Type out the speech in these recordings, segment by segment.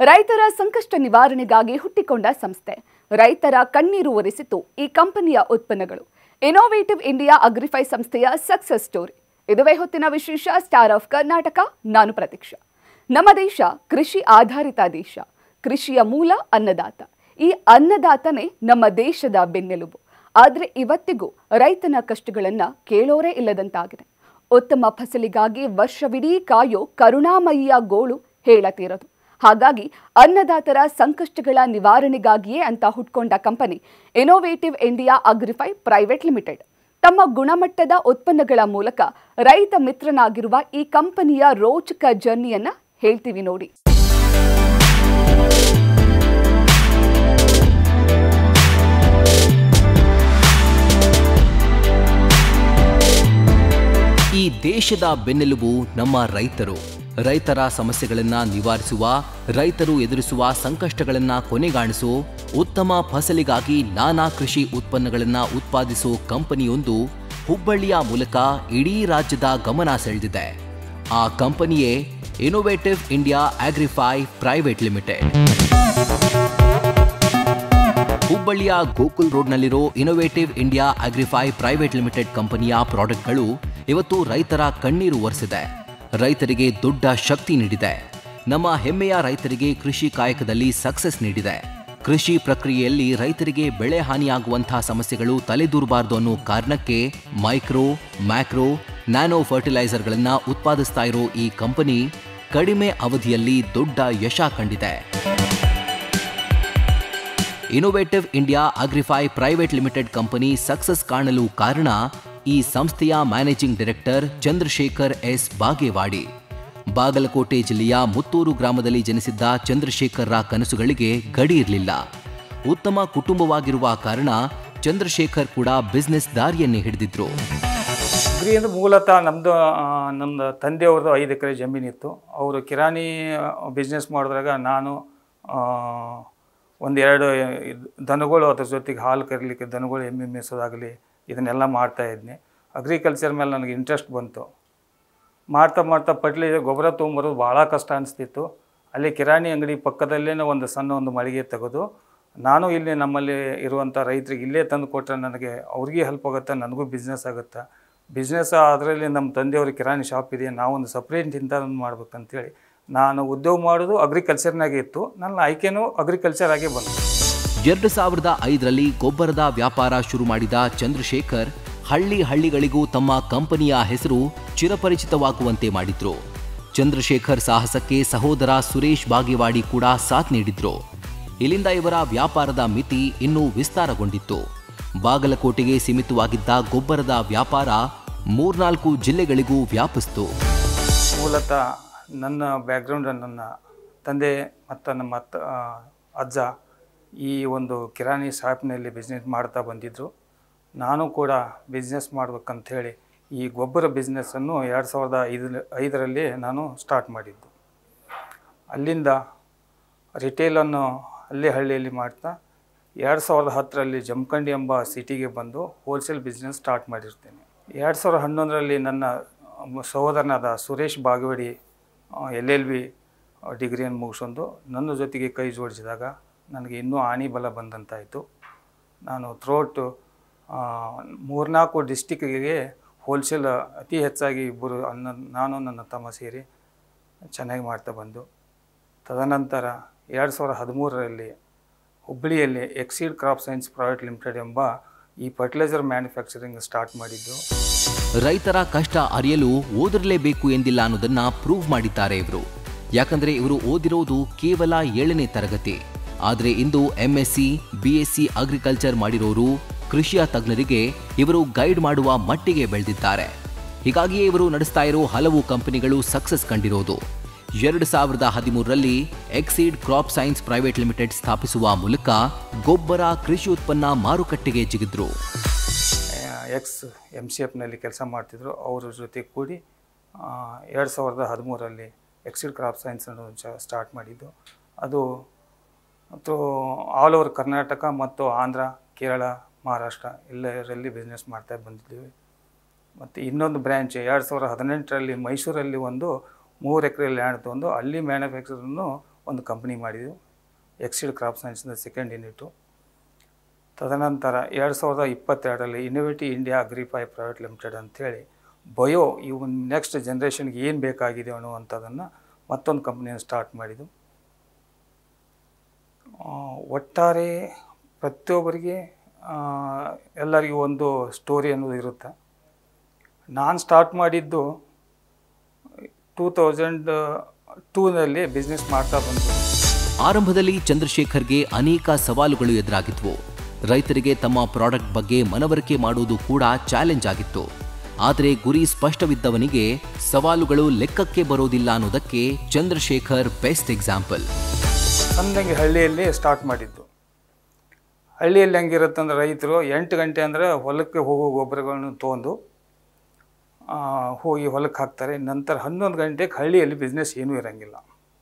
ರೈತರ ಸಂಕಷ್ಟ ನಿವಾರಣೆಗಾಗಿ ಹುಟ್ಟಿಕೊಂಡ ಸಂಸ್ಥೆ ರೈತರ ಕಣ್ಣೀರು ಒರೆಸಿತು ಈ ಕಂಪನಿಯ ಉತ್ಪನ್ನಗಳು ಇನೋವೇಟಿವ್ ಇಂಡಿಯಾ ಅಗ್ರಿಫೈ ಸಂಸ್ಥೆಯ ಸಕ್ಸಸ್ ಸ್ಟೋರಿ ಇದುವೇ ಹೊತ್ತಿನ ವಿಶೇಷ ಸ್ಟಾರ್ ಆಫ್ ಕರ್ನಾಟಕ ನಾನು ಪ್ರತೀಕ್ಷಾ ನಮ್ಮ ದೇಶ ಕೃಷಿ ಆಧಾರಿತ ದೇಶ ಕೃಷಿಯ ಮೂಲ ಅನ್ನದಾತ ಈ ಅನ್ನದಾತನೇ ನಮ್ಮ ದೇಶದ ಬೆನ್ನೆಲುಬು ಆದರೆ ಇವತ್ತಿಗೂ ರೈತನ ಕಷ್ಟಗಳನ್ನ ಕೇಳೋರೇ ಇಲ್ಲದಂತಾಗಿದೆ ಉತ್ತಮ ಫಸಲಿಗಾಗಿ ವರ್ಷವಿಡೀ ಕಾಯೋ ಕರುಣಾಮಯಿಯ ಗೋಳು ಹೇಳತೀರದು ಹಾಗಾಗಿ ಅನ್ನದಾತರ ಸಂಕಷ್ಟಗಳ ನಿವಾರಣೆಗಾಗಿಯೇ ಅಂತ ಹುಟ್ಕೊಂಡ company innovative India Agrify private limited ತಮ್ಮ ಗುಣಮಟ್ಟದ ಉತ್ಪನ್ನಗಳ ಮೂಲಕ ರೈತ ಮಿತ್ರನಾಗಿರುವ ಈ ಕಂಪನಿಯ ರೋಚಕ ಜರ್ನಿಯನ್ನ ಹೇಳ್ತೀವಿ ನೋಡಿ ಈ ದೇಶದ ಬೆನ್ನೆಲುಬು ನಮ್ಮ ರೈತರು ರೈತರ ಸಮಸ್ಯೆಗಳನ್ನ ನಿವಾರಿಸುವ ರೈತರು ಎದುರಿಸುವ ಸಂಕಷ್ಟಗಳನ್ನ ಕೊನೆಗಾಣಿಸೋ ಉತ್ತಮ ಫಸಲಿಗಾಗಿ ನಾನಾ ಕೃಷಿ ಉತ್ಪನ್ನಗಳನ್ನ ಉತ್ಪಾದಿಸೋ ಕಂಪನಿಯೊಂದು ಹುಬ್ಬಳ್ಳಿಯ ಮೂಲಕ ಇಡೀ ರಾಜ್ಯದ ಗಮನ ಸೆಳೆದಿದೆ ಆ ಕಂಪನಿಯೇ innovative India Agrify private limited ಹುಬ್ಬಳ್ಳಿಯ ಗೋಕುಲ್ ರೋಡ್ನಲ್ಲಿರೋ innovative India Agrify private limited ಕಂಪನಿಯ ಪ್ರಾಡಕ್ಟ್ಗಳು ಇವತ್ತು ರೈತರ ಕಣ್ಣೀರು ಒರೆಸಿದೆ ರೈತರಿಗೆ ದೊಡ್ಡ ಶಕ್ತಿ ನೀಡಿದೆ ನಮ್ಮ ಹೆಮ್ಮೆಯ ರೈತರಿಗೆ ಕೃಷಿ ಕಾಯಕದಲ್ಲಿ ಸಕ್ಸಸ್ ನೀಡಿದೆ ಕೃಷಿ ಪ್ರಕ್ರಿಯೆಯಲ್ಲಿ ರೈತರಿಗೆ ಬೆಳೆ ಹಾನಿಯಾಗುವಂತಹ ಸಮಸ್ಯೆಗಳು ತಲೆದೂರಬಾರದು ಅನ್ನೋ ಕಾರಣಕ್ಕೆ ಮೈಕ್ರೋ ಮ್ಯಾಕ್ರೋ ನ್ಯಾನೋ ಫರ್ಟಿಲೈಸರ್ಗಳನ್ನ ಉತ್ಪಾದಿಸ್ತಾ ಇರೋ ಈ ಕಂಪನಿ ಕಡಿಮೆ ಅವಧಿಯಲ್ಲಿ ದೊಡ್ಡ ಯಶ ಕಂಡಿದೆ innovative India Agrify private limited company success ಕಾಣಲು ಕಾರಣ ಈ ಸಂಸ್ಥೆಯ managing director Chandrashekhar S Bagewadi Bagalkot ಜಿಲ್ಲೆಯ ಮುತ್ತೂರು ಗ್ರಾಮದಲ್ಲಿ ಜನಿಸಿದ್ದ ಚಂದ್ರಶೇಖರ್ರ ಕನಸುಗಳಿಗೆ ಗಡಿ ಇರಲಿಲ್ಲ ಉತ್ತಮ ಕುಟುಂಬವಾಗಿರುವ ಕಾರಣ ಚಂದ್ರಶೇಖರ್ ಕೂಡ ಬಿಸ್ನೆಸ್ ದಾರಿಯನ್ನೇ ಹಿಡಿದಿದ್ರು ಅಗ್ರಿ ಅಂದ್ರೆ ಮೂಲತಃ ನಮ್ಮದು ನಮ್ಮದು ತಂದೆಯವ್ರದ್ದು ಐದು ಎಕರೆ ಜಮೀನಿತ್ತು ಅವರು ಕಿರಾಣಿ ಬಿಸ್ನೆಸ್ ಮಾಡಿದ್ರಾಗ ನಾನು ಒಂದೆರಡು ಇದ್- ದನಗಳು ಅದ್ರ ಜೊತೆಗೆ ಹಾಲು ಕರೀಲಿಕ್ಕೆ ದನಗಳು ಎಮ್ಮೆ ಮೇಯಿಸೋದಾಗಲಿ ಇದನ್ನೆಲ್ಲ ಮಾಡ್ತಾ ಇದ್ನಿ ಅಗ್ರಿಕಲ್ಚರ್ ಮೇಲೆ ನನಗೆ ಇಂಟ್ರೆಸ್ಟ್ ಬಂತು ಮಾಡ್ತಾ ಮಾಡ್ತಾ ಪಟ್ಲಿ ಗೊಬ್ಬರ ತೊಗೊಂಬರೋದು ಭಾಳ ಕಷ್ಟ ಅನಿಸ್ತಿತ್ತು ಅಲ್ಲಿ ಕಿರಾಣಿ ಅಂಗಡಿ ಪಕ್ಕದಲ್ಲೇ ಒಂದು ಸಣ್ಣ ಒಂದು ಮಳಿಗೆ ತೆಗೆದು ನಾನು ಇಲ್ಲಿ ನಮ್ಮಲ್ಲಿ ಇರುವಂಥ ರೈತರಿಗೆ ಇಲ್ಲೇ ತಂದು ಕೊಟ್ಟರೆ ನನಗೆ ಅವ್ರಿಗೆ ಹೆಲ್ಪ್ ಆಗುತ್ತೆ ನನಗೂ ಬಿಸ್ನೆಸ್ ಆಗುತ್ತೆ ಬಿಸ್ನೆಸ್ ಅದರಲ್ಲಿ ನಮ್ಮ ತಂದೆಯವ್ರ ಕಿರಾಣಿ ಶಾಪ್ ಇದೆ ನಾವೊಂದು ಸಪ್ರೇಟ್ ಇಂಥ ಮಾಡ್ಬೇಕಂತೇಳಿ ನಾನು ಉದ್ಯೋಗ ಮಾಡೋದು ಅಗ್ರಿಕಲ್ಚರ್ನಾಗೆ ಇತ್ತು ನನ್ನ ಆಯ್ಕೆನೂ ಅಗ್ರಿಕಲ್ಚರ್ ಆಗೇ ಬಂತು ಎರಡು ಸಾವಿರದ ಐದರಲ್ಲಿ ಗೊಬ್ಬರದ ವ್ಯಾಪಾರ ಶುರು ಮಾಡಿದ ಚಂದ್ರಶೇಖರ್ ಹಳ್ಳಿ ಹಳ್ಳಿಗಳಿಗೂ ತಮ್ಮ ಕಂಪನಿಯ ಹೆಸರು ಚಿರಪರಿಚಿತವಾಗುವಂತೆ ಮಾಡಿದ್ರು ಚಂದ್ರಶೇಖರ್ ಸಾಹಸಕ್ಕೆ ಸಹೋದರ ಸುರೇಶ್ ಬಾಗೇವಾಡಿ ಕೂಡ ಸಾಥ್ ನೀಡಿದ್ರು ಇಲ್ಲಿಂದ ಇವರ ವ್ಯಾಪಾರದ ಮಿತಿ ಇನ್ನೂ ವಿಸ್ತಾರಗೊಂಡಿತ್ತು ಬಾಗಲಕೋಟೆಗೆ ಸೀಮಿತವಾಗಿದ್ದ ಗೊಬ್ಬರದ ವ್ಯಾಪಾರ ಮೂರ್ನಾಲ್ಕು ಜಿಲ್ಲೆಗಳಿಗೂ ವ್ಯಾಪಿಸಿತು ಮೂಲತಃ ನನ್ನ ಬ್ಯಾಕ್ಗ್ರೌಂಡ್ ನನ್ನ ತಂದೆ ಮತ್ತು ನಮ್ಮ ಅತ್ತ ಆ, ಅಜ್ಜ ಈ ಒಂದು ಕಿರಾಣಿ ಶಾಪ್ನಲ್ಲಿ ಬಿಸ್ನೆಸ್ ಮಾಡ್ತಾ ಬಂದಿದ್ದರು ನಾನು ಕೂಡ ಬಿಸ್ನೆಸ್ ಮಾಡ್ಬೇಕಂಥೇಳಿ ಈ ಗೊಬ್ಬರ ಬಿಸ್ನೆಸ್ಸನ್ನು ಎರಡು ಸಾವಿರದ ಐದು ಐದರಲ್ಲಿ ನಾನು ಸ್ಟಾರ್ಟ್ ಮಾಡಿದ್ದು ಅಲ್ಲಿಂದ ರಿಟೇಲನ್ನು ಹಳ್ಳಿ ಹಳ್ಳಿಯಲ್ಲಿ ಮಾಡ್ತಾ ಎರಡು ಸಾವಿರದ ಹತ್ತರಲ್ಲಿ ಜಮಖಂಡಿ ಎಂಬ ಸಿಟಿಗೆ ಬಂದು ಹೋಲ್ಸೇಲ್ ಬಿಸ್ನೆಸ್ ಸ್ಟಾರ್ಟ್ ಮಾಡಿರ್ತೇನೆ ಎರಡು ಸಾವಿರದ ಹನ್ನೊಂದರಲ್ಲಿ ನನ್ನ ಸಹೋದರನಾದ Suresh Bagewadi L L B ಡಿಗ್ರಿಯನ್ನು ಮುಗಿಸೊಂದು ನನ್ನ ಜೊತೆಗೆ ಕೈ ಜೋಡಿಸಿದಾಗ ನನಗೆ ಇನ್ನೂ ಆಣಿ ಬಲ ಬಂದಂತಾಯಿತು ನಾನು ಥ್ರೋಟ್ ಮೂರ್ನಾಲ್ಕು ಡಿಸ್ಟಿಕ್ಕಿಗೆ ಹೋಲ್ಸೇಲ್ ಅತಿ ಹೆಚ್ಚಾಗಿ ಇಬ್ಬರು ಅನ್ನ ನಾನು ನನ್ನ ತಮ್ಮ ಸೇರಿ ಚೆನ್ನಾಗಿ ಮಾಡ್ತಾ ಬಂದು ತದನಂತರ ಎರಡು ಸಾವಿರದ ಹದಿಮೂರರಲ್ಲಿ ಹುಬ್ಬಳ್ಳಿಯಲ್ಲಿ exceed crop science private limited ಎಂಬ ಈ ಫರ್ಟಿಲೈಸರ್ ಮ್ಯಾನುಫ್ಯಾಕ್ಚರಿಂಗ್ ಸ್ಟಾರ್ಟ್ ಮಾಡಿದ್ದು ರೈತರ ಕಷ್ಟ ಅರಿಯಲು ಓದಿರಲೇಬೇಕು ಎಂದಿಲ್ಲ ಅನ್ನೋದನ್ನ ಪ್ರೂವ್ ಮಾಡಿದ್ದಾರೆ ಇವರು ಯಾಕಂದ್ರೆ ಇವರು ಓದಿರೋದು ಕೇವಲ ಏಳನೇ ತರಗತಿ ಆದ್ರೆ ಇಂದು ಎಂಎಸ್ಸಿ ಬಿಎಸ್ಸಿ ಅಗ್ರಿಕಲ್ಚರ್ ಮಾಡಿರೋರು ಕೃಷಿಯ ತಜ್ಞರಿಗೆ ಇವರು ಗೈಡ್ ಮಾಡುವ ಮಟ್ಟಿಗೆ ಬೆಳೆದಿದ್ದಾರೆ ಹೀಗಾಗಿಯೇ ಇವರು ನಡೆಸ್ತಾ ಇರೋ ಹಲವು ಕಂಪನಿಗಳು ಸಕ್ಸಸ್ ಕಂಡಿರೋದು ಎರಡು ಸಾವಿರದ ಹದಿಮೂರರಲ್ಲಿ exceed crop science private limited ಸ್ಥಾಪಿಸುವ ಮೂಲಕ ಗೊಬ್ಬರ ಕೃಷಿ ಉತ್ಪನ್ನ ಮಾರುಕಟ್ಟೆಗೆ ಜಿಗಿದ್ರು ಎಕ್ಸ್ ಎಮ್ ಸಿ ಎಫ್ನಲ್ಲಿ ಕೆಲಸ ಮಾಡ್ತಿದ್ರು ಅವ್ರ ಜೊತೆ ಕೂಡಿ ಎರಡು ಸಾವಿರದ ಹದಿಮೂರರಲ್ಲಿ ಎಕ್ಸಿಡ್ ಕ್ರಾಪ್ ಸೈನ್ಸ್ ಅನ್ನು ಚ ಸ್ಟಾರ್ಟ್ ಮಾಡಿದ್ದು ಅದು ಮತ್ತು ಆಲ್ ಓವರ್ ಕರ್ನಾಟಕ ಮತ್ತು ಆಂಧ್ರ ಕೇರಳ ಮಹಾರಾಷ್ಟ್ರ ಎಲ್ಲರಲ್ಲಿ ಬಿಸ್ನೆಸ್ ಮಾಡ್ತಾ ಬಂದಿದ್ದೀವಿ ಮತ್ತು ಇನ್ನೊಂದು ಬ್ರ್ಯಾಂಚ್ ಎರಡು ಸಾವಿರದ ಹದಿನೆಂಟರಲ್ಲಿ ಮೈಸೂರಲ್ಲಿ ಒಂದು ಮೂರು ಎಕರೆ ಲ್ಯಾಂಡ್ ತೊಗೊಂಡು ಅಲ್ಲಿ ಮ್ಯಾನುಫ್ಯಾಕ್ಚರನ್ನು ಒಂದು ಕಂಪ್ನಿ ಮಾಡಿದ್ವು ಎಕ್ಸಿಡ್ ಕ್ರಾಪ್ ಸೈನ್ಸ್ನ ಸೆಕೆಂಡ್ ಯೂನಿಟು ತದನಂತರ ಎರಡು ಸಾವಿರದ ಇಪ್ಪತ್ತೆರಡರಲ್ಲಿ innovative India Agrify private limited ಅಂಥೇಳಿ ಬಯೋ ಇವು ನೆಕ್ಸ್ಟ್ ಜನ್ರೇಷನ್ಗೆ ಏನು ಬೇಕಾಗಿದೆ ಅನ್ನುವಂಥದ್ದನ್ನು ಮತ್ತೊಂದು ಕಂಪ್ನಿಯನ್ನು ಸ್ಟಾರ್ಟ್ ಮಾಡಿದ್ದು ಆ, ಒಟ್ಟಾರೆ ಪ್ರತಿಯೊಬ್ಬರಿಗೆ ಆ, ಎಲ್ಲರಿಗೂ ಒಂದು ಸ್ಟೋರಿ ಅನ್ನೋದು ಇರುತ್ತೆ ನಾನು ಸ್ಟಾರ್ಟ್ ಮಾಡಿದ್ದು ಟೂ ತೌಸಂಡ್ ಟೂನಲ್ಲಿ ಬಿಸ್ನೆಸ್ ಮಾಡ್ತಾ ಬಂದು ಆರಂಭದಲ್ಲಿ ಚಂದ್ರಶೇಖರ್ಗೆ ಅನೇಕ ಸವಾಲುಗಳು ಎದುರಾಗಿದ್ವು ರೈತರಿಗೆ ತಮ್ಮ ಪ್ರಾಡಕ್ಟ್ ಬಗ್ಗೆ ಮನವರಿಕೆ ಮಾಡುವುದು ಕೂಡ ಚಾಲೆಂಜ್ ಆಗಿತ್ತು ಆದರೆ ಗುರಿ ಸ್ಪಷ್ಟವಿದ್ದವನಿಗೆ ಸವಾಲುಗಳು ಲೆಕ್ಕಕ್ಕೆ ಬರೋದಿಲ್ಲ ಅನ್ನೋದಕ್ಕೆ ಚಂದ್ರಶೇಖರ್ ಬೆಸ್ಟ್ ಎಕ್ಸಾಂಪಲ್ ಸಣ್ಣಂಗೆ ಹಳ್ಳಿಯಲ್ಲಿ ಸ್ಟಾರ್ಟ್ ಮಾಡಿದ್ದು ಹಳ್ಳಿಯಲ್ಲಿ ಹೆಂಗಿರುತ್ತೆ ಅಂದ್ರೆ ರೈತರು ಎಂಟು ಗಂಟೆ ಅಂದರೆ ಹೊಲಕ್ಕೆ ಹೋಗೋ ಗೊಬ್ಬರಗಳನ್ನು ತೊಗೊಂಡು ಆ, ಹೋಗಿ ಹೊಲಕ್ಕೆ ಹಾಕ್ತಾರೆ ನಂತರ ಹನ್ನೊಂದು ಗಂಟೆಗೆ ಹಳ್ಳಿಯಲ್ಲಿ ಬಿಸ್ನೆಸ್ ಏನೂ ಇರೋಂಗಿಲ್ಲ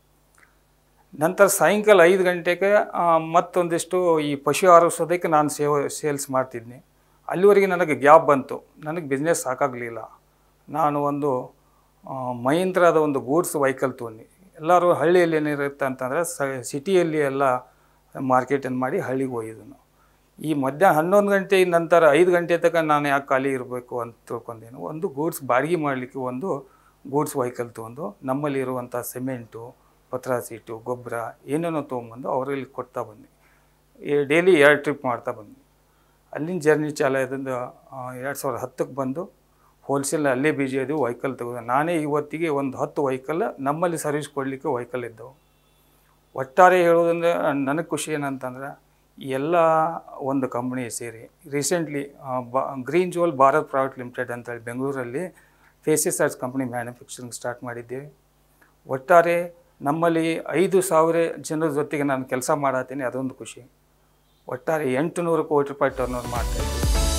ನಂತರ ಸಾಯಂಕಾಲ ಐದು ಗಂಟೆಗೆ ಆ, ಮತ್ತೊಂದಿಷ್ಟು ಈ ಪಶು ಆರಿಸೋದಕ್ಕೆ ನಾನು ಸೇವ ಸೇಲ್ಸ್ ಮಾಡ್ತಿದ್ನಿ ಅಲ್ಲಿವರೆಗೆ ನನಗೆ ಗ್ಯಾಪ್ ಬಂತು ನನಗೆ ಬಿಸ್ನೆಸ್ ಸಾಕಾಗಲಿಲ್ಲ ನಾನು ಒಂದು ಆ, ಮಹೀಂದ್ರದ ಒಂದು ಗೂಡ್ಸ್ ವೆಹಿಕಲ್ ತೊಗೊಂಡು ಎಲ್ಲರೂ ಹಳ್ಳಿಯಲ್ಲಿ ಏನಿರುತ್ತೆ ಅಂತಂದರೆ ಸ ಸಿಟಿಯಲ್ಲಿ ಎಲ್ಲ ಮಾರ್ಕೆಟನ್ನು ಮಾಡಿ ಹಳ್ಳಿಗೆ ಹೋಗಿದ್ದನು ಈ ಮಧ್ಯಾಹ್ನ ಹನ್ನೊಂದು ಗಂಟೆ ನಂತರ ಐದು ಗಂಟೆ ತನಕ ನಾನು ಯಾಕೆ ಖಾಲಿ ಇರಬೇಕು ಅಂತ ತಿಳ್ಕೊಂಡೇನು ಒಂದು ಗೂಡ್ಸ್ ಬಾಡಿಗೆ ಮಾಡಲಿಕ್ಕೆ ಒಂದು ಗೂಡ್ಸ್ ವೆಹಿಕಲ್ ತೊಗೊಂಡು ನಮ್ಮಲ್ಲಿ ಇರುವಂಥ ಸಿಮೆಂಟು ಪತ್ರ ಸೀಟು ಗೊಬ್ಬರ ಏನೇನೋ ತೊಗೊಂಬಂದು ಅವರಲ್ಲಿ ಕೊಡ್ತಾ ಬಂದೆ ಡೈಲಿ ಎರಡು ಟ್ರಿಪ್ ಮಾಡ್ತಾ ಬಂದೆ ಅಲ್ಲಿನ ಜರ್ನಿ ಚಾಲದಿಂದ ಎರಡು ಸಾವಿರದ ಹತ್ತಕ್ಕೆ ಬಂದು ಹೋಲ್ಸೇಲ್ ಅಲ್ಲೇ ಬಿಜಿ ಅದು ವೆಹಿಕಲ್ ತೆಗೆದು ನಾನೇ ಇವತ್ತಿಗೆ ಒಂದು ಹತ್ತು ವೆಹಿಕಲ್ ನಮ್ಮಲ್ಲಿ ಸರ್ವಿಸ್ ಕೊಡಲಿಕ್ಕೆ ವೆಹಿಕಲ್ ಇದ್ದವು ಒಟ್ಟಾರೆ ಹೇಳೋದಂದ್ರೆ ನನಗೆ ಖುಷಿ ಏನಂತಂದ್ರೆ ಈ ಎಲ್ಲ ಒಂದು ಕಂಪ್ನಿ ಸೇರಿ ರೀಸೆಂಟ್ಲಿ ಬಾ ಗ್ರೀನ್ ಜೋಲ್ ಭಾರತ್ ಪ್ರೈವೇಟ್ ಲಿಮಿಟೆಡ್ ಅಂತೇಳಿ ಬೆಂಗಳೂರಲ್ಲಿ ಫೇಸಿಸೈಡ್ಸ್ ಕಂಪ್ನಿ ಮ್ಯಾನುಫ್ಯಾಕ್ಚರಿಂಗ್ ಸ್ಟಾರ್ಟ್ ಮಾಡಿದ್ದೇವೆ ಒಟ್ಟಾರೆ ನಮ್ಮಲ್ಲಿ ಐದು ಸಾವಿರ ಜನರ ಜೊತೆಗೆ ನಾನು ಕೆಲಸ ಮಾಡತ್ತೀನಿ ಅದೊಂದು ಖುಷಿ ಒಟ್ಟಾರೆ ಎಂಟು ನೂರು ಕೋಟಿ ರೂಪಾಯಿ ಟರ್ನ್ ಓವರ್ ಮಾಡ್ತಾಯಿದ್ದೆ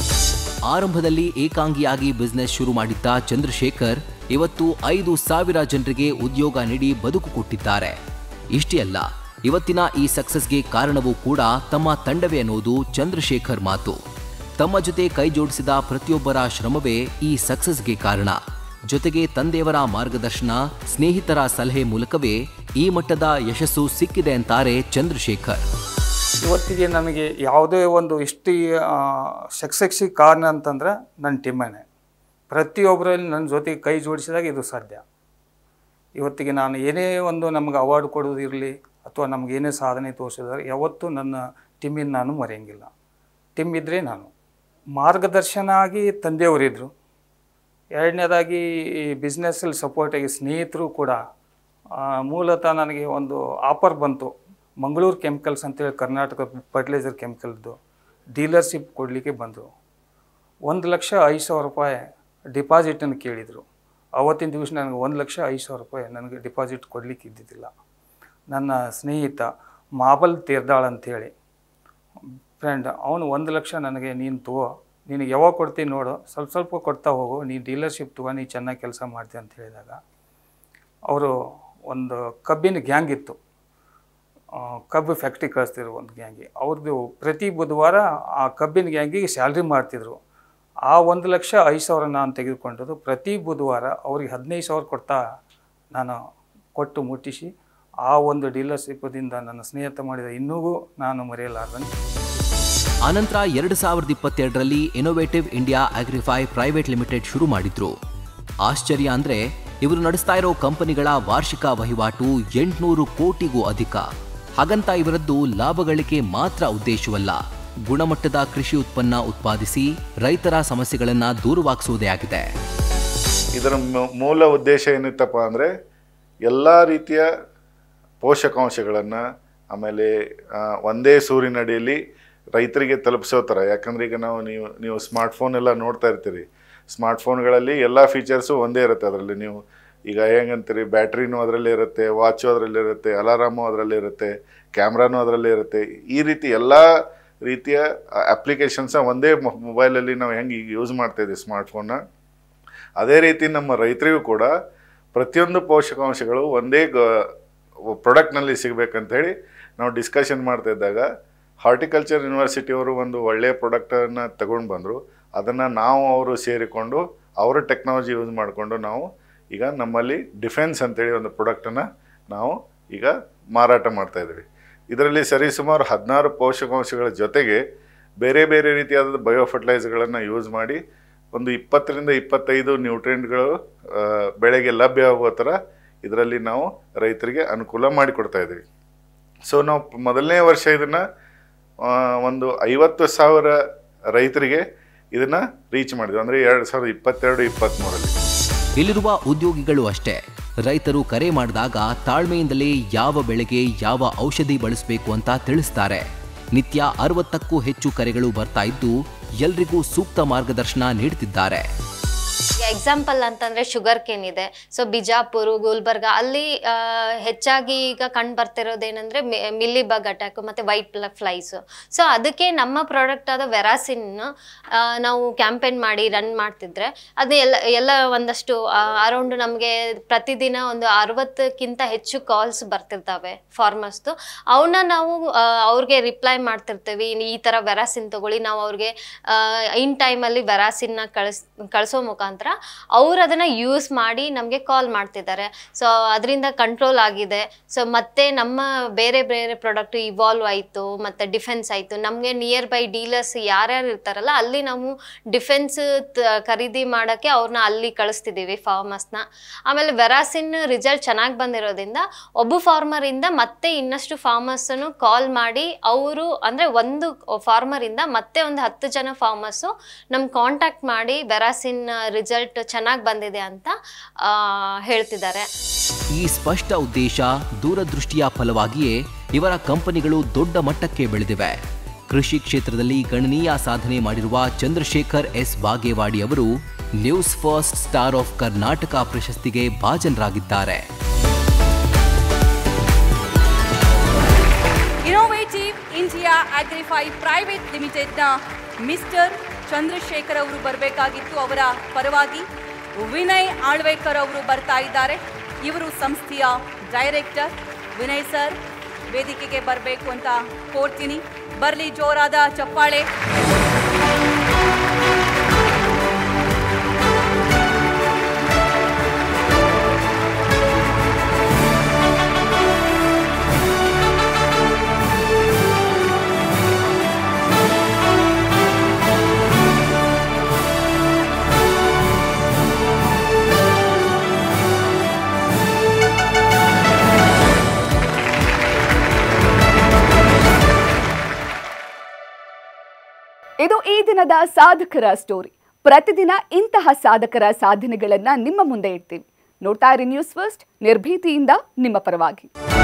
ಆರಂಭದಲ್ಲಿ ಏಕಾಂಗಿಯಾಗಿ ಬಿಸ್ನೆಸ್ ಶುರು ಮಾಡಿದ್ದ ಚಂದ್ರಶೇಖರ್ ಇವತ್ತು ಐದು ಸಾವಿರ ಜನರಿಗೆ ಉದ್ಯೋಗ ನೀಡಿ ಬದುಕು ಕೊಟ್ಟಿದ್ದಾರೆ ಇಷ್ಟೇ ಅಲ್ಲ ಇವತ್ತಿನ ಈ ಸಕ್ಸಸ್ಗೆ ಕಾರಣವೂ ಕೂಡ ತಮ್ಮ ತಂಡವೇ ಅನ್ನೋದು ಚಂದ್ರಶೇಖರ್ ಮಾತು ತಮ್ಮ ಜೊತೆ ಕೈ ಜೋಡಿಸಿದ ಪ್ರತಿಯೊಬ್ಬರ ಶ್ರಮವೇ ಈ ಸಕ್ಸಸ್ಗೆ ಕಾರಣ ಜೊತೆಗೆ ತಂದೆಯವರ ಮಾರ್ಗದರ್ಶನ ಸ್ನೇಹಿತರ ಸಲಹೆ ಮೂಲಕವೇ ಈ ಮಟ್ಟದ ಯಶಸ್ಸು ಸಿಕ್ಕಿದೆ ಅಂತಾರೆ ಚಂದ್ರಶೇಖರ್ ಇವತ್ತಿಗೆ ನನಗೆ ಯಾವುದೇ ಒಂದು ಇಷ್ಟು ಸಕ್ಸಸ್ಸಿಗೆ ಕಾರಣ ಅಂತಂದ್ರೆ ನನ್ನ ಟೀಮನೇ ಪ್ರತಿಯೊಬ್ಬರಲ್ಲಿ ನನ್ನ ಜೊತೆಗೆ ಕೈ ಜೋಡಿಸಿದಾಗ ಇದು ಸಾಧ್ಯ ಇವತ್ತಿಗೆ ನಾನು ಏನೇ ಒಂದು ನಮಗೆ ಅವಾರ್ಡ್ ಕೊಡೋದಿರಲಿ ಅಥವಾ ನಮ್ಗೆ ಏನೇ ಸಾಧನೆ ತೋರಿಸಿದ್ರೆ ಯಾವತ್ತೂ ನನ್ನ ಟೀಮಿನ ನಾನು ಮರೆಯಂಗಿಲ್ಲ ಟೀಮ್ ಇದ್ದರೆ ನಾನು ಮಾರ್ಗದರ್ಶನ ಆಗಿ ತಂದೆಯವರಿದ್ದರು ಎರಡನೇದಾಗಿ ಈ ಬಿಸ್ನೆಸ್ಸಲ್ಲಿ ಸಪೋರ್ಟಾಗಿ ಸ್ನೇಹಿತರು ಕೂಡ ಆ, ಮೂಲತಃ ನನಗೆ ಒಂದು ಆಫರ್ ಬಂತು ಮಂಗಳೂರು ಕೆಮಿಕಲ್ಸ್ ಅಂತೇಳಿ ಕರ್ನಾಟಕ ಫರ್ಟಿಲೈಸರ್ ಕೆಮಿಕಲ್ದು ಡೀಲರ್ಶಿಪ್ ಕೊಡಲಿಕ್ಕೆ ಬಂದರು ಒಂದು ಲಕ್ಷ ಐದು ಸಾವಿರ ರೂಪಾಯಿ ಡಿಪಾಸಿಟನ್ನು ಕೇಳಿದರು ಅವತ್ತಿನ ದಿವಸ ನನಗೆ ಒಂದು ಲಕ್ಷ ಐದು ಸಾವಿರ ರೂಪಾಯಿ ನನಗೆ ಡಿಪಾಸಿಟ್ ಕೊಡಲಿಕ್ಕೆ ಇದ್ದಿದ್ದಿಲ್ಲ ನನ್ನ ಸ್ನೇಹಿತ ಮಾಬಲ್ ತೀರ್ದಾಳ್ ಅಂಥೇಳಿ ಫ್ರೆಂಡ್ ಅವನು ಒಂದು ಲಕ್ಷ ನನಗೆ ನೀನು ತಗೋ ನಿನಗೆ ಯಾವಾಗ ಕೊಡ್ತೀನಿ ನೋಡು ಸ್ವಲ್ಪ ಸ್ವಲ್ಪ ಕೊಡ್ತಾ ಹೋಗು ನೀನು ಡೀಲರ್ಶಿಪ್ ತಗೋ ನೀನು ಚೆನ್ನಾಗಿ ಕೆಲಸ ಮಾಡ್ತೀಯ ಅಂತ ಹೇಳಿದಾಗ ಅವರು ಒಂದು ಕಬ್ಬಿನ ಗ್ಯಾಂಗ್ ಇತ್ತು ಆ, ಕಬ್ಬು ಫ್ಯಾಕ್ಟ್ರಿ ಕಳಿಸ್ತಿದ್ರು ಒಂದು ಗ್ಯಾಂಗಿ ಅವ್ರದ್ದು ಪ್ರತಿ ಬುಧವಾರ ಆ ಕಬ್ಬಿನ ಗ್ಯಾಂಗಿಗೆ ಸ್ಯಾಲ್ರಿ ಮಾಡ್ತಿದ್ರು ಆ ಒಂದು ಲಕ್ಷ ಐದು ಸಾವಿರ ನಾನು ತೆಗೆದುಕೊಂಡದ್ದು ಪ್ರತಿ ಬುಧವಾರ ಅವ್ರಿಗೆ ಹದಿನೈದು ಸಾವಿರ ಕೊಡ್ತಾ ನಾನು ಕೊಟ್ಟು ಮುಟ್ಟಿಸಿ ಆ ಒಂದು ಡೀಲರ್ಶಿಪ್ದಿಂದ ನನ್ನ ಸ್ನೇಹಿತ ಮಾಡಿದ ಇನ್ನೂ ನಾನು ಮರೆಯಲಾರ್ದಂಗೆ ಆನಂತರ ಎರಡು ಸಾವಿರದ ಇಪ್ಪತ್ತೆರಡರಲ್ಲಿ innovative India Agrify private limited ಶುರು ಮಾಡಿದ್ರು ಆಶ್ಚರ್ಯ ಅಂದ್ರೆ ಇವರು ನಡೆಸ್ತಾ ಇರೋ ಕಂಪನಿಗಳ ವಾರ್ಷಿಕ ವಹಿವಾಟು ಎಂಟುನೂರು ಕೋಟಿಗೂ ಅಧಿಕ ಹಾಗಂತ ಇವರದ್ದು ಲಾಭ ಗಳಿಕೆ ಮಾತ್ರ ಉದ್ದೇಶವಲ್ಲ ಗುಣಮಟ್ಟದ ಕೃಷಿ ಉತ್ಪನ್ನ ಉತ್ಪಾದಿಸಿ ರೈತರ ಸಮಸ್ಯೆಗಳನ್ನ ದೂರವಾಗಿಸುವುದೇ ಆಗಿದೆ ಇದರ ಮೂ- ಮೂಲ ಉದ್ದೇಶ ಏನಿತ್ತಪ್ಪ ಅಂದರೆ ಎಲ್ಲ ರೀತಿಯ ಪೋಷಕಾಂಶಗಳನ್ನು ಆಮೇಲೆ ಆ, ಒಂದೇ ಸೂರಿನಡಿಯಲ್ಲಿ ರೈತರಿಗೆ ತಲುಪಿಸೋ ಥರ ಯಾಕಂದ್ರೆ ಈಗ ನಾವು ನೀವು ನೀವು ಸ್ಮಾರ್ಟ್ಫೋನ್ ಎಲ್ಲ ನೋಡ್ತಾ ಇರ್ತೀರಿ ಸ್ಮಾರ್ಟ್ಫೋನ್ಗಳಲ್ಲಿ ಎಲ್ಲ ಫೀಚರ್ಸು ಒಂದೇ ಇರುತ್ತೆ ಅದರಲ್ಲಿ ನೀವು ಈಗ ಹೆಂಗಂತೀರಿ ಬ್ಯಾಟ್ರಿನೂ ಅದರಲ್ಲಿ ಇರುತ್ತೆ ವಾಚು ಅದರಲ್ಲಿ ಇರುತ್ತೆ ಅಲಾರಾಮು ಅದರಲ್ಲಿ ಇರುತ್ತೆ ಕ್ಯಾಮ್ರಾನು ಅದರಲ್ಲಿ ಇರುತ್ತೆ ಈ ರೀತಿ ಎಲ್ಲ ರೀತಿಯ ಅಪ್ಲಿಕೇಶನ್ಸ ಒಂದೇ ಮೊಬೈಲಲ್ಲಿ ನಾವು ಹೆಂಗೆ ಈಗ ಯೂಸ್ ಮಾಡ್ತಾ ಇದ್ದೀವಿ ಸ್ಮಾರ್ಟ್ಫೋನ್ನ ಅದೇ ರೀತಿ ನಮ್ಮ ರೈತರಿಗೂ ಕೂಡ ಪ್ರತಿಯೊಂದು ಪೋಷಕಾಂಶಗಳು ಒಂದೇ ಗ ಪ್ರಾಡಕ್ಟ್ನಲ್ಲಿ ಸಿಗಬೇಕಂತ ಹೇಳಿ ನಾವು ಡಿಸ್ಕಷನ್ ಮಾಡ್ತಾ ಇದ್ದಾಗ ಹಾರ್ಟಿಕಲ್ಚರ್ ಯೂನಿವರ್ಸಿಟಿಯವರು ಒಂದು ಒಳ್ಳೆಯ ಪ್ರಾಡಕ್ಟನ್ನು ತಗೊಂಡು ಬಂದರು ಅದನ್ನು ನಾವು ಅವರು ಸೇರಿಕೊಂಡು ಅವರ ಟೆಕ್ನಾಲಜಿ ಯೂಸ್ ಮಾಡಿಕೊಂಡು ನಾವು ಈಗ ನಮ್ಮಲ್ಲಿ ಡಿಫೆನ್ಸ್ ಅಂತೇಳಿ ಒಂದು ಪ್ರಾಡಕ್ಟನ್ನು ನಾವು ಈಗ ಮಾರಾಟ ಮಾಡ್ತಾ ಇದ್ದೀವಿ ಇದರಲ್ಲಿ ಸರಿಸುಮಾರು ಹದಿನಾರು ಪೋಷಕಾಂಶಗಳ ಜೊತೆಗೆ ಬೇರೆ ಬೇರೆ ರೀತಿಯಾದ ಬಯೋ ಫರ್ಟಿಲೈಸರ್ಗಳನ್ನು ಯೂಸ್ ಮಾಡಿ ಒಂದು ಇಪ್ಪತ್ತರಿಂದ ಇಪ್ಪತ್ತೈದು ನ್ಯೂಟ್ರಿಯೆಂಟ್ಗಳು ಆ, ಬೆಳೆಗೆ ಲಭ್ಯವಾಗುವ ಥರ ಇದರಲ್ಲಿ ನಾವು ರೈತರಿಗೆ ಅನುಕೂಲ ಮಾಡಿಕೊಡ್ತಾ ಇದ್ದೀವಿ ಸೊ ನಾವು ಮೊದಲನೇ ವರ್ಷ ಇದನ್ನು ಒಂದು ಐವತ್ತು ಸಾವಿರ ರೈತರಿಗೆ ಇದನ್ನು ರೀಚ್ ಮಾಡಿದ್ವಿ ಅಂದರೆ ಎರಡು ಸಾವಿರದ ಇಪ್ಪತ್ತೆರಡು ಇಪ್ಪತ್ತ್ಮೂರರಲ್ಲಿ ಇಲ್ಲಿರುವ ಉದ್ಯೋಗಿಗಳು ಅಷ್ಟೇ ರೈತರು ಕರೆ ಮಾಡಿದಾಗ ತಾಳ್ಮೆಯಿಂದಲೇ ಯಾವ ಬೆಳೆಗೆ ಯಾವ ಔಷಧಿ ಬಳಸಬೇಕು ಅಂತ ತಿಳಿಸ್ತಾರೆ ನಿತ್ಯ ಅರವತ್ತಕ್ಕೂ ಹೆಚ್ಚು ಕರೆಗಳು ಬರ್ತಾ ಇದ್ದು ಎಲ್ರಿಗೂ ಸೂಕ್ತ ಮಾರ್ಗದರ್ಶನ ನೀಡುತ್ತಿದ್ದಾರೆ ಎಕ್ಸಾಂಪಲ್ ಅಂತಂದ್ರೆ ಶುಗರ್ ಕೇನ್ ಇದೆ ಸೊ ಬಿಜಾಪುರ ಗುಲ್ಬರ್ಗ ಅಲ್ಲಿ ಆ, ಹೆಚ್ಚಾಗಿ ಈಗ ಕಂಡು ಬರ್ತಿರೋದೇನಂದ್ರೆ ಮಿಲ್ಲಿ ಬಗ್ ಅಟ್ಯಾಕ್ ಮತ್ತೆ ವೈಟ್ ಫ್ಲೈಸ್ ಸೊ ಅದಕ್ಕೆ ನಮ್ಮ ಪ್ರಾಡಕ್ಟ್ ಆದ ವೆರಾಸಿನ್ ನಾವು ಕ್ಯಾಂಪೇನ್ ಮಾಡಿ ರನ್ ಮಾಡ್ತಿದ್ರೆ ಅದು ಎಲ್ಲ ಎಲ್ಲ ಒಂದಷ್ಟು ಅರೌಂಡ್ ನಮಗೆ ಪ್ರತಿದಿನ ಒಂದು ಅರವತ್ತಕ್ಕಿಂತ ಹೆಚ್ಚು ಕಾಲ್ಸ್ ಬರ್ತಿರ್ತವೆ ಫಾರ್ಮರ್ಸ್ದು ಅವನ್ನ ನಾವು ಆ, ಅವ್ರಿಗೆ ರಿಪ್ಲೈ ಮಾಡ್ತಿರ್ತೀವಿ ಈ ಥರ ವೆರಾಸಿನ್ ತಗೊಳ್ಳಿ ನಾವು ಅವ್ರಿಗೆ ಇನ್ ಟೈಮಲ್ಲಿ ವೆರಾಸಿನ್ನ ಕಳಿಸ್ ಕಳಿಸೋ ಮುಖಾಂತರ ಅವ್ರು ಅದನ್ನು ಯೂಸ್ ಮಾಡಿ ನಮಗೆ ಕಾಲ್ ಮಾಡ್ತಿದ್ದಾರೆ ಸೊ ಅದರಿಂದ ಕಂಟ್ರೋಲ್ ಆಗಿದೆ ಸೊ ಮತ್ತೆ ನಮ್ಮ ಬೇರೆ ಬೇರೆ ಪ್ರಾಡಕ್ಟ್ ಇವಾಲ್ವ್ ಆಯಿತು ಮತ್ತು ಡಿಫೆನ್ಸ್ ಆಯಿತು ನಮಗೆ ನಿಯರ್ ಬೈ ಡೀಲರ್ಸ್ ಯಾರ್ಯಾರು ಇರ್ತಾರಲ್ಲ ಅಲ್ಲಿ ನಾವು ಡಿಫೆನ್ಸ್ ಖರೀದಿ ಮಾಡೋಕ್ಕೆ ಅವ್ರನ್ನ ಅಲ್ಲಿ ಕಳಿಸ್ತಿದ್ದೀವಿ ಫಾರ್ಮರ್ಸ್ನ ಆಮೇಲೆ ವೆರಾಸಿನ್ ರಿಸಲ್ಟ್ ಚೆನ್ನಾಗಿ ಬಂದಿರೋದ್ರಿಂದ ಒಬ್ಬ ಫಾರ್ಮರಿಂದ ಮತ್ತೆ ಇನ್ನಷ್ಟು ಫಾರ್ಮರ್ಸನ್ನು ಕಾಲ್ ಮಾಡಿ ಅವರು ಅಂದರೆ ಒಂದು ಫಾರ್ಮರಿಂದ ಮತ್ತೆ ಒಂದು ಹತ್ತು ಜನ ಫಾರ್ಮರ್ಸು ನಮ್ಗೆ ಕಾಂಟ್ಯಾಕ್ಟ್ ಮಾಡಿ ವೆರಾಸಿನ್ ರಿಸಲ್ಟ್ ಚೆನ್ನಾಗಿ ಬಂದಿದೆ ಅಂತ ಆ, ಹೇಳ್ತಿದ್ದಾರೆ ಈ ಸ್ಪಷ್ಟ ಉದ್ದೇಶ ದೂರದೃಷ್ಟಿಯ ಫಲವಾಗಿಯೇ ಇವರ ಕಂಪನಿಗಳು ದೊಡ್ಡ ಮಟ್ಟಕ್ಕೆ ಬೆಳೆದಿವೆ ಕೃಷಿ ಕ್ಷೇತ್ರದಲ್ಲಿ ಗಣನೀಯ ಸಾಧನೆ ಮಾಡಿರುವ ಚಂದ್ರಶೇಖರ್ ಎಸ್ ಬಾಗೇವಾಡಿ ಅವರು news first star of Karnataka ಪ್ರಶಸ್ತಿಗೆ ಭಾಜನರಾಗಿದ್ದಾರೆ ಇನೋವೇಟಿವ್ ಇಂಡಿಯಾ ಅಗ್ರಿಫೈ ಪ್ರೈವೇಟ್ ಲಿಮಿಟೆಡ್ನ ಮಿಸ್ಟರ್ ಚಂದ್ರಶೇಖರ್ ಅವರು ಬರಬೇಕಾಗಿತ್ತು ಅವರ ಪರವಾಗಿ ವಿನಯ್ ಆಳ್ವೇಕರ್ ಅವರು ಬರ್ತಾ ಇದ್ದಾರೆ ಇವರು ಸಂಸ್ಥೆಯ ಡೈರೆಕ್ಟರ್ ವಿನಯ್ ಸರ್ ವೇದಿಕೆಗೆ ಬರಬೇಕು ಅಂತ ಕೋರ್ತೀನಿ ಬರಲಿ ಜೋರಾದ ಚಪ್ಪಾಳೆ ಇದು ಈ ದಿನದ ಸಾಧಕರ ಸ್ಟೋರಿ ಪ್ರತಿದಿನ ಇಂತಹ ಸಾಧಕರ ಸಾಧನೆಗಳನ್ನ ನಿಮ್ಮ ಮುಂದೆ ಇಡ್ತೀವಿ ನೋಡ್ತಾ ಇರಿ ನ್ಯೂಸ್ ಫಸ್ಟ್ ನಿರ್ಭೀತಿಯಿಂದ ನಿಮ್ಮ ಪರವಾಗಿ